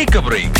take a break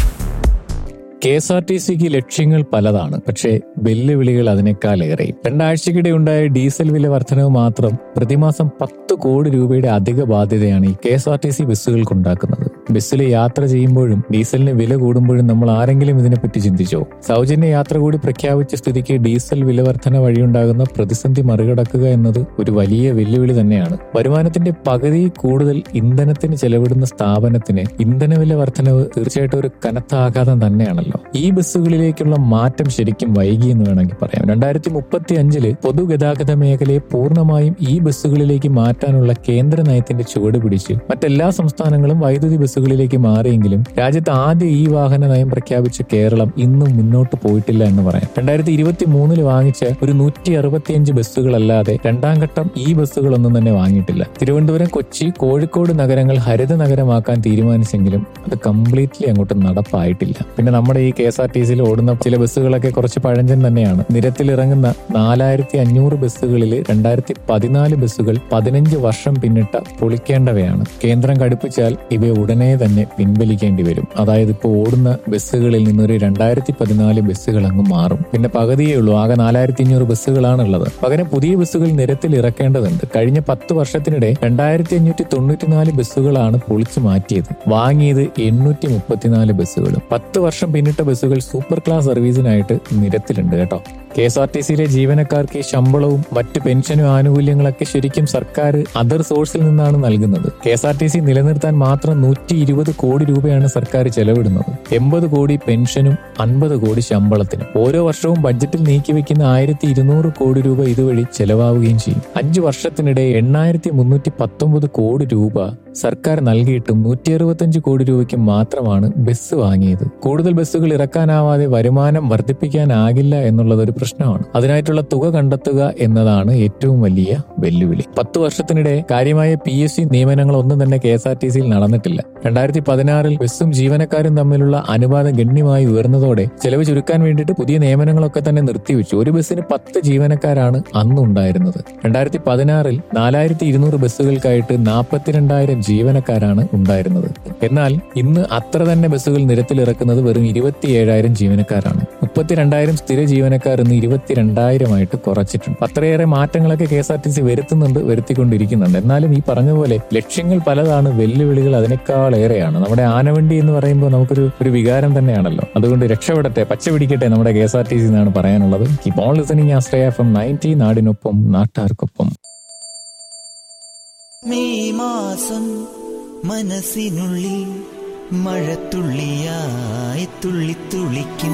K S R T സിക്ക് ലക്ഷ്യങ്ങൾ പലതാണ് പക്ഷേ വെല്ലുവിളികൾ അതിനേക്കാളേറെ രണ്ടാഴ്ചക്കിടെ ഉണ്ടായ ഡീസൽ വില വർധനവ് മാത്രം പ്രതിമാസം പത്ത് കോടി രൂപയുടെ അധിക ബാധ്യതയാണ് ഈ K S R T C ബസ്സുകൾക്കുണ്ടാക്കുന്നത് ബസ്സിൽ യാത്ര ചെയ്യുമ്പോഴും ഡീസലിന് വില കൂടുമ്പോഴും നമ്മൾ ആരെങ്കിലും ഇതിനെപ്പറ്റി ചിന്തിച്ചോ സൗജന്യ യാത്ര കൂടി പ്രഖ്യാപിച്ച സ്ഥിതിക്ക് ഡീസൽ വില വർധന വഴിയുണ്ടാകുന്ന പ്രതിസന്ധി മറികടക്കുക എന്നത് ഒരു വലിയ വെല്ലുവിളി തന്നെയാണ് വരുമാനത്തിന്റെ പകുതി കൂടുതൽ ഇന്ധനത്തിന് ചെലവിടുന്ന സ്ഥാപനത്തിന് ഇന്ധനവില വർധനവ് തീർച്ചയായിട്ടും ഒരു കനത്ത ആഘാതം തന്നെയാണല്ലോ ഈ ബസ്സുകളിലേക്കുള്ള മാറ്റം ശരിക്കും വൈകി എന്ന് വേണമെങ്കിൽ പറയാം രണ്ടായിരത്തി മുപ്പത്തി അഞ്ചില് പൊതുഗതാഗത മേഖലയെ പൂർണ്ണമായും ഈ ബസ്സുകളിലേക്ക് മാറ്റാനുള്ള കേന്ദ്ര നയത്തിന്റെ ചുവട് പിടിച്ച് മറ്റെല്ലാ സംസ്ഥാനങ്ങളും വൈദ്യുതി ബസ്സുകളിലേക്ക് മാറിയെങ്കിലും രാജ്യത്ത് ആദ്യ ഈ വാഹന നയം പ്രഖ്യാപിച്ച കേരളം ഇന്നും മുന്നോട്ട് പോയിട്ടില്ല എന്ന് പറയാം രണ്ടായിരത്തി ഇരുപത്തി മൂന്നില് വാങ്ങിച്ച ഒരു നൂറ്റി അറുപത്തിയഞ്ച് ബസ്സുകളല്ലാതെ രണ്ടാം ഘട്ടം ഈ ബസ്സുകളൊന്നും തന്നെ വാങ്ങിയിട്ടില്ല തിരുവനന്തപുരം കൊച്ചി കോഴിക്കോട് നഗരങ്ങൾ ഹരിത നഗരമാക്കാൻ തീരുമാനിച്ചെങ്കിലും അത് കംപ്ലീറ്റ്ലി അങ്ങോട്ട് നടപ്പായിട്ടില്ല പിന്നെ നമ്മുടെ ഈ കെ എസ് ആർ ടി സിയിൽ ഓടുന്ന ചില ബസ്സുകളൊക്കെ കുറച്ച് പഴഞ്ചൻ തന്നെയാണ് നിരത്തിലിറങ്ങുന്ന നാലായിരത്തി അഞ്ഞൂറ് ബസ്സുകളിൽ രണ്ടായിരത്തി പതിനാല് ബസ്സുകൾ പതിനഞ്ച് വർഷം പിന്നിട്ട പൊളിക്കേണ്ടവയാണ് കേന്ദ്രം കടുപ്പിച്ചാൽ ഇവ ഉടനെ തന്നെ പിൻവലിക്കേണ്ടി വരും അതായത് ഇപ്പോൾ ഓടുന്ന ബസ്സുകളിൽ നിന്നൊരു രണ്ടായിരത്തി പതിനാല് ബസ്സുകൾ അങ്ങ് മാറും പിന്നെ പകുതിയേ ഉള്ളൂ ആകെ നാലായിരത്തി അഞ്ഞൂറ് ബസ്സുകളാണുള്ളത് പകരം പുതിയ ബസ്സുകൾ നിരത്തിൽ ഇറക്കേണ്ടതുണ്ട് കഴിഞ്ഞ പത്ത് വർഷത്തിനിടെ രണ്ടായിരത്തി അഞ്ഞൂറ്റി തൊണ്ണൂറ്റിനാല് ബസ്സുകളാണ് പൊളിച്ചു മാറ്റിയത് വാങ്ങിയത് എണ്ണൂറ്റി മുപ്പത്തിനാല് ബസ്സുകളും പത്ത് വർഷം പിന്നിട്ട ബസ്സുകൾ സൂപ്പർ ക്ലാസ് സർവീസിനായിട്ട് നിരത്തിലുണ്ട് കേട്ടോ കെ എസ് ആർ ടി സിയിലെ ജീവനക്കാർക്ക് ഈ ശമ്പളവും മറ്റ് പെൻഷനും ആനുകൂല്യങ്ങളൊക്കെ ശരിക്കും സർക്കാർ അതർ സോഴ്സിൽ നിന്നാണ് നൽകുന്നത് K S R T C നിലനിർത്താൻ മാത്രം നൂറ്റി ഇരുപത് കോടി രൂപയാണ് സർക്കാർ ചെലവിടുന്നത് എൺപത് കോടി പെൻഷനും അൻപത് കോടി ശമ്പളത്തിനും ഓരോ വർഷവും ബഡ്ജറ്റിൽ നീക്കിവെക്കുന്ന ആയിരത്തി ഇരുന്നൂറ് കോടി രൂപ ഇതുവഴി ചെലവാവുകയും ചെയ്യും അഞ്ചു വർഷത്തിനിടെ എണ്ണായിരത്തി മുന്നൂറ്റി പത്തൊമ്പത് കോടി രൂപ സർക്കാർ നൽകിയിട്ടും നൂറ്റി അറുപത്തഞ്ച് കോടി രൂപയ്ക്ക് മാത്രമാണ് ബസ് വാങ്ങിയത് കൂടുതൽ ബസ്സുകൾ ഇറക്കാനാവാതെ വരുമാനം വർദ്ധിപ്പിക്കാനാകില്ല എന്നുള്ളത് ഒരു പ്രശ്നമാണ് അതിനായിട്ടുള്ള തുക കണ്ടെത്തുക എന്നതാണ് ഏറ്റവും വലിയ വെല്ലുവിളി പത്ത് വർഷത്തിനിടെ കാര്യമായ പി എസ് സി നിയമനങ്ങൾ ഒന്നും തന്നെ കെ എസ് ആർ ടി സിയിൽ നടന്നിട്ടില്ല രണ്ടായിരത്തി പതിനാറിൽ ബസ്സും ജീവനക്കാരും തമ്മിലുള്ള അനുപാതം ഗണ്യമായി ഉയർന്നതോടെ ചെലവ് ചുരുക്കാൻ വേണ്ടിയിട്ട് പുതിയ നിയമനങ്ങളൊക്കെ തന്നെ നിർത്തിവെച്ചു ഒരു ബസ്സിന് പത്ത് ജീവനക്കാരാണ് അന്ന് ഉണ്ടായിരുന്നത് രണ്ടായിരത്തി പതിനാറിൽ നാലായിരത്തി ഇരുന്നൂറ് ബസ്സുകൾക്കായിട്ട് നാൽപ്പത്തിരണ്ടായിരം ജീവനക്കാരാണ് ഉണ്ടായിരുന്നത് എന്നാൽ ഇന്ന് അത്ര തന്നെ ബസ്സുകൾ നിരത്തിലിറക്കുന്നത് വെറും ഇരുപത്തിയേഴായിരം ജീവനക്കാരാണ് മുപ്പത്തിരണ്ടായിരം സ്ഥിര ജീവനക്കാർ ഇന്ന് ഇരുപത്തിരണ്ടായിരമായിട്ട് കുറച്ചിട്ടുണ്ട് അത്രയേറെ മാറ്റങ്ങളൊക്കെ K S R T C വരുത്തുന്നുണ്ട് വരുത്തിക്കൊണ്ടിരിക്കുന്നുണ്ട് എന്നാലും ഈ പറഞ്ഞ പോലെ ലക്ഷ്യങ്ങൾ പലതാണ് വെല്ലുവിളികൾ അതിനേക്കാൾ ഏറെയാണ് നമ്മുടെ ആനവണ്ടി എന്ന് പറയുമ്പോൾ നമുക്കൊരു ഒരു വികാരം തന്നെയാണല്ലോ അതുകൊണ്ട് രക്ഷപ്പെടട്ടെ പച്ച പിടിക്കട്ടെ നമ്മുടെ K S R T C എന്നാണ് പറയാനുള്ളത് keep on listening Ashraya F M ninety നാടിനൊപ്പം നാട്ടാർക്കൊപ്പം മെയ് മാസം മനസ്സിനുള്ളിൽ മഴത്തുള്ളിയായി തുള്ളിത്തുള്ളിക്കും